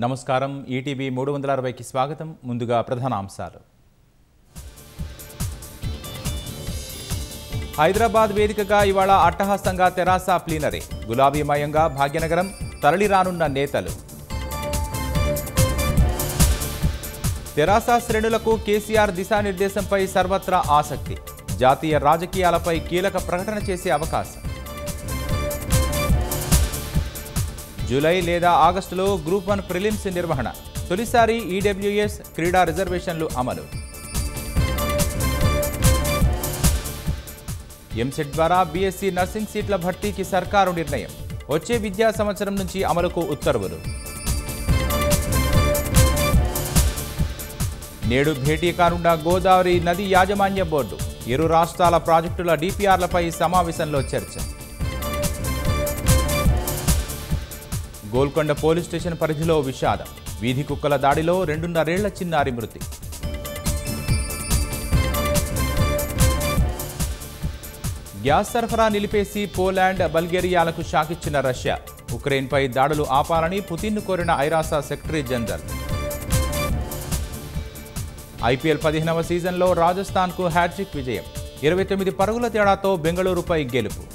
నమస్కారం ఈటీవీ మూడు వందల అరవైకి స్వాగతం ముందుగా ప్రధాన అంశాలు హైదరాబాద్ వేదికగా ఇవాళ అట్టహాసంగా తెరాస ప్లీనరీ గులాబీమయంగా భాగ్యనగరం తరలి రానున్న నేతలు తెరాస శ్రేణులకు కేసీఆర్ దిశానిర్దేశంపై సర్వత్రా ఆసక్తి జాతీయ రాజకీయాలపై కీలక ప్రకటన చేసే అవకాశం జూలై లేదా ఆగస్టులో గ్రూప్ వన్ ప్రిలిమ్స్ నిర్వహణ తొలిసారి ఈడబ్ల్యూఎస్ క్రీడా రిజర్వేషన్లు అమలు ఎంసెట్ ద్వారా బీఎస్సీ నర్సింగ్ సీట్ల భర్తీకి సర్కారు నిర్ణయం వచ్చే విద్యా సంవత్సరం నుంచి అమలుకు ఉత్తర్వులు నేడు భేటీ కానున్న గోదావరి నది యాజమాన్య బోర్డు ఇరు రాష్ట్రాల ప్రాజెక్టుల డిపిఆర్లపై సమావేశంలో చర్చ గోల్కొండ పోలీస్ స్టేషన్ పరిధిలో విషాదం వీధి కుక్కల దాడిలో రెండున్నరేళ్ల చిన్నారి మృతి గ్యాస్ సరఫరా నిలిపేసి పోలాండ్ బల్గేరియాలకు షాకిచ్చిన రష్యా ఉక్రెయిన్పై దాడులు ఆపాలని పుతిన్ను కోరిన ఐరాసా సెక్రటరీ జనరల్ ఐపీఎల్ పదిహేనవ సీజన్లో రాజస్థాన్కు హ్యాట్రిక్ విజయం ఇరవై తొమ్మిది పరుగుల తేడాతో బెంగళూరుపై గెలుపు